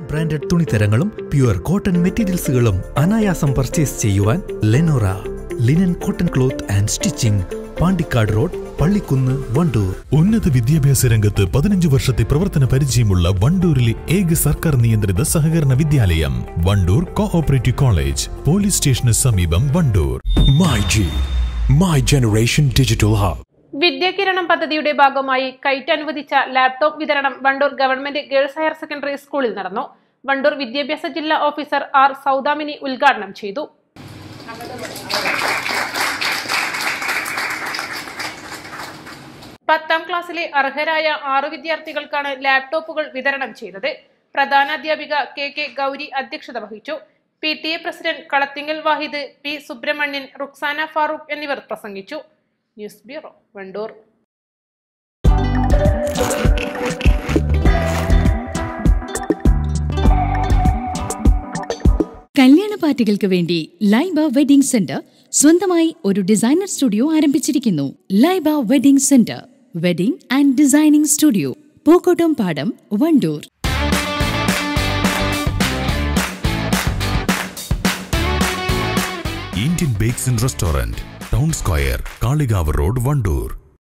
Branded തുണിത്തരങ്ങളും pure cotton മെറ്റീരിയൽസുകളും അനായാസം പർച്ചേസ് ചെയ്യുവാൻ Lenora linen cotton cloth and stitching Pandikkad road Pallikkunnu Wandoor ഉന്നത വിദ്യാഭ്യാസ രംഗത്ത് പതിനഞ്ച് വർഷത്തെ പ്രവർത്തന പരിചയമുള്ള വണ്ടൂരിലെ ഏക സർക്കാർ നിയന്ത്രിത സഹകരണ വിദ്യാലയം വണ്ടൂർ കോഓപ്പറേറ്റീവ് കോളേജ് പോലീസ് സ്റ്റേഷന് സമീപം Wandoor My G, My Generation Digital Hub. വിദ്യാകിരണം പദ്ധതിയുടെ ഭാഗമായി കൈറ്റ് അനുവദിച്ച ലാപ്ടോപ്പ് വിതരണം Wandoor government girls higher secondary സ്കൂളിൽ നടന്നു വണ്ടൂർ വിദ്യാഭ്യാസ ജില്ലാ ഓഫീസർ ആർ സൗദാമിനി ഉദ്ഘാടനം ചെയ്തു പത്താം ക്ലാസ്സിലെ അർഹരായ ആറ് വിദ്യാർത്ഥികൾക്കാണ് ലാപ്ടോപ്പുകൾ വിതരണം ചെയ്തത് പ്രധാനാധ്യാപിക കെ കെ ഗൗരി അധ്യക്ഷത വഹിച്ചു P T A president Kalathingal Wahid P Subramanian Ruksana Farooq എന്നിവർ പ്രസംഗിച്ചു ന്യൂസ് ബ്യൂറോ വണ്ടൂർ കല്യാണ പാർട്ടികൾക്ക് വേണ്ടി ലൈബ വെഡിംഗ് സെന്റർ സ്വന്തമായി ഒരു ഡിസൈനർ സ്റ്റുഡിയോ ആരംഭിച്ചിരിക്കുന്നു Laiba wedding centre wedding and designing studio Pookkottumpadam Wandoor Indian bakes and restaurant town square Kalikavu road Wandoor